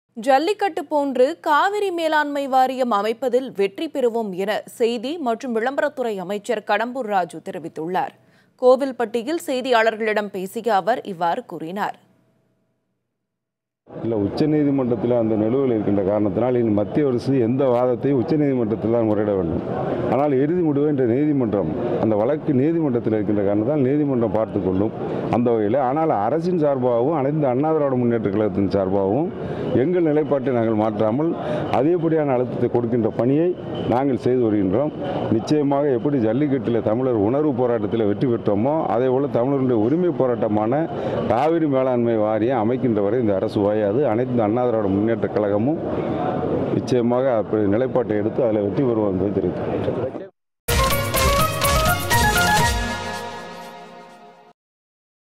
ஜல்லிக்கட்டு போன்று காவிரி மேலாண்மை வாரியம் அமைப்பதில் வெற்றி பெறுவோம் என செய்தி மற்றும் விளம்பரத்துறை அமைச்சர் கடம்பூர் ராஜு தெரிவித்துள்ளார் கோவில்பட்டியில் செய்தியாளர்களிடம் பேசிய அவர் இவ்வாறு கூறினார் இல்லை உச்சநீதிமன்றத்தில் அந்த நிலுவையில் இருக்கின்ற காரணத்தினால் இனி மத்திய அரசு எந்த வாதத்தையும் உச்சநீதிமன்றத்தில் தான் முறையிட வேண்டும் ஆனால் இறுதி முடிவு என்ற நீதிமன்றம் அந்த வழக்கு நீதிமன்றத்தில் இருக்கின்ற காரணத்தால் நீதிமன்றம் பார்த்து கொள்ளும் அந்த வகையில் ஆனால் அரசின் சார்பாகவும் அனைத்து அண்ணா திராவிட முன்னேற்ற கழகத்தின் சார்பாகவும் எங்கள் நிலைப்பாட்டை நாங்கள் மாற்றாமல் அதிகப்படியான அழுத்தத்தை கொடுக்கின்ற பணியை நாங்கள் செய்து வருகின்றோம் நிச்சயமாக எப்படி ஜல்லிக்கட்டில் தமிழர் உணர்வு போராட்டத்தில் வெற்றி பெற்றோமோ அதே போல் தமிழர்களுடைய உரிமை போராட்டமான காவிரி மேலாண்மை வாரியம் அமைக்கின்ற வரை இந்த அரசு ஓயாது அனைத்து அண்ணா திராவிட முன்னேற்ற கழகமும் நிச்சயமாக அப்படி நிலைப்பாட்டை எடுத்து அதில் வெற்றி பெறுவோம் என்பதை தெரிவித்துள்ளேன்